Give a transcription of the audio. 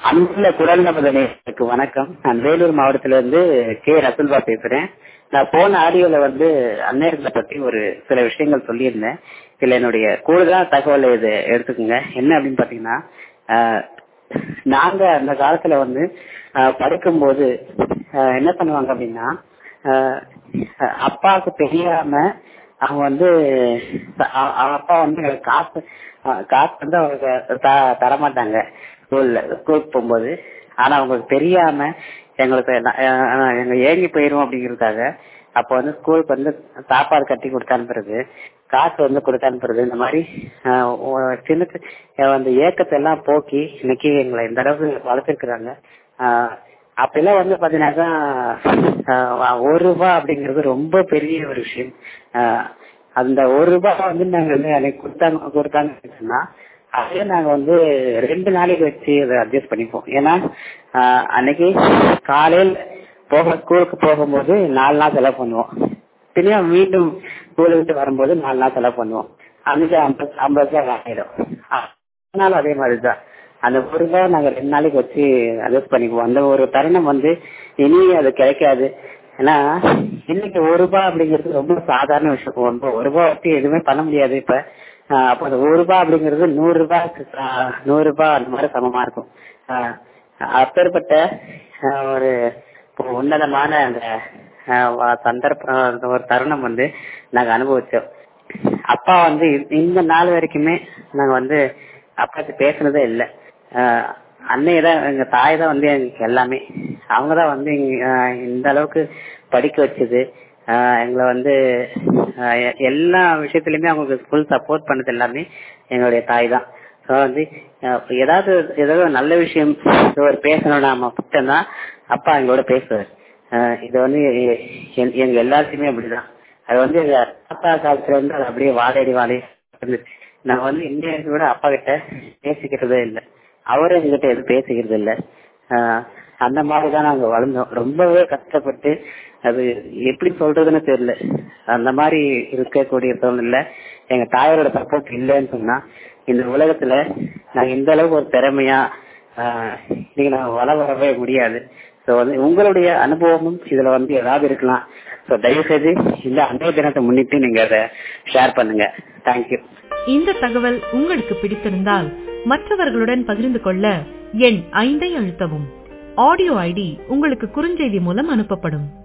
அன்புள்ள குரல் நமது நேயர்களுக்கு வணக்கம் நான் வேலூர் மாவட்டத்துல இருந்து கே ரசுல்பா பேசுறேன் நான் போன ஆடியோல வந்து அந்நேரங்களை பத்தி ஒரு சில விஷயங்கள் சொல்லியிருந்தேன் இதுல என்னுடைய கூடுதலான தகவலை இது எடுத்துக்கோங்க என்ன அப்படின்னு பாத்தீங்கன்னா ஆஹ், நாங்க அந்த காலத்துல வந்து ஆஹ், படிக்கும்போது ஆஹ், என்ன பண்ணுவாங்க அப்படின்னா ஆஹ், அப்பாவுக்கு தெரியாம அவங்க வந்து அ- அ- அப்பா வந்து எங்களுக்கு காசு அஹ் காசு வந்து அவங்க த- தரமாட்டாங்க ஸ்கூல்ல ஸ்கூலுக்கு போகும்போது ஆனா அவங்களுக்கு தெரியாம எங்களுக்கு எல்லாம், அஹ், அஹ், எங்க ஏங்கி போயிரும் அப்படிங்கறதுக்காக அப்ப வந்து ஸ்கூலுக்கு வந்து சாப்பாடு கட்டி கொடுத்து அனுப்புறது காசு வந்து கொடுத்து அனுப்புறது இந்த மாதிரி அஹ், ஒ- சின்ன சின்ன அந்த ஏக்கத்தை எல்லாம் போக்கி இன்னைக்கு எங்களை இந்த அளவுக்கு வளர்த்திருக்கிறாங்க ஆஹ் அப்பெல்லாம் வந்து பாத்தீங்கன்னாக்கா ஆஹ் ஒரு ரூபாய் அப்படிங்கிறது ரொம்ப பெரிய ஒரு விஷயம் ஆஹ் அந்த ஒரு ரூபாய் வந்து நாங்க வந்து அன்னைக்கு கொடுத்தாங்க கொடுத்தாங்கன்னு சொன்னா அதே நாங்க வந்து ரெண்டு நாளைக்கு வச்சு அதை அட்ஜஸ்ட் பண்ணிப்போம் ஏன்னா ஆஹ் அன்னைக்கு காலையில் போக ஸ்கூலுக்கு போகும்போது நாலு நாள் செலவு பண்ணுவோம் பின்ன மீண்டும் ஸ்கூலை விட்டு வரும்போது நாலு நாள் செலவு பண்ணுவோம் அன்னைக்கு ஐம்பது ஐம்பது ரூபாய் ஆயிடும் அதனால அதே மாதிரிதான் அந்த ஒரு ரூபாய் நாங்க ரெண்டு நாளைக்கு வச்சு அட்ஜஸ்ட் பண்ணிக்குவோம் அந்த ஒரு தருணம் வந்து இனி அது கிடைக்காது ஏன்னா இன்னைக்கு ஒரு ரூபாய் அப்படிங்கிறது ரொம்ப சாதாரண விஷயம் ரொம்ப ஒரு ரூபாய் வச்சு எதுவுமே பண்ண முடியாது இப்ப ஆஹ் அப்ப அந்த ஒரு ரூபாய் அப்படிங்கிறது நூறு ரூபாய் ஆஹ் நூறு ரூபாய் அந்த மாதிரி சமமா இருக்கும் ஆஹ் அப்பேற்பட்ட ஆஹ் ஒரு ஒரு உன்னதமான அந்த ஆஹ் வ- சந்தர்ப்பம் அந்த ஒரு தருணம் வந்து நாங்க அனுபவிச்சோம் அப்பா வந்து இந்த- இந்த நாள் வரைக்குமே நாங்க வந்து அப்பாத்து பேசுனதே இல்லை அன்னைய தான் எங்க தாய் தான் வந்து எங்களுக்கு எல்லாமே அவங்க தான் வந்து எங்க- ஆஹ் இந்த அளவுக்கு படிக்க வச்சது ஆஹ் எங்களை வந்து ஆஹ் எ- எல்லா விஷயத்துலயுமே அவங்களுக்கு ஃபுல் சப்போர்ட் பண்ணது எல்லாமே எங்களுடைய தாய் தான் ஸோ வந்து ஆஹ் ஏதாவது ஏதாவது ஒரு நல்ல விஷயம் ஒரு பேசணும் நாம புத்தம்னா அப்பா எங்களோட பேசுவார் ஆஹ் இது வந்து எ- எ- எங்க எல்லாத்தையுமே அப்படிதான் அது வந்து எங்க அப்பா காலத்துல வந்து அது அப்படியே வாழையடி வாழை இருந்துச்சு நாங்க வந்து இந்தியா கூட அப்பா கிட்ட பேசிக்கிறதே இல்லை அவரும் எங்ககிட்ட எதுவும் பேசிக்கிறது இல்லை ஆஹ் அந்த மாதிரிதான் நாங்க வளர்ந்தோம் ரொம்பவே கஷ்டப்பட்டு அது எப்படி சொல்றதுன்னு தெரியல அந்த மாதிரி இருக்கக்கூடிய சூழ்நிலை எங்க தாயாரோட சப்போர்ட் இல்லைன்னு சொன்னா இந்த உலகத்துல நாங்க இந்த அளவுக்கு ஒரு திறமையா ஆஹ் இன்னைக்கு நாங்க வள வரவே முடியாது சோ வந்து உங்களுடைய அனுபவமும் இதுல வந்து ஏதாவது இருக்கலாம் சோ தயவு செய்து இந்த அன்றைய தினத்தை முன்னிட்டு நீங்க அதை ஷேர் பண்ணுங்க தேங்க்யூ இந்த தகவல் உங்களுக்கு பிடித்திருந்தால் மற்றவர்களுடன் பகிர்ந்து கொள்ள எண் ஐந்தை அழுத்தவும் ஆடியோ ஐடி உங்களுக்கு குறுஞ்செய்தி மூலம் அனுப்பப்படும்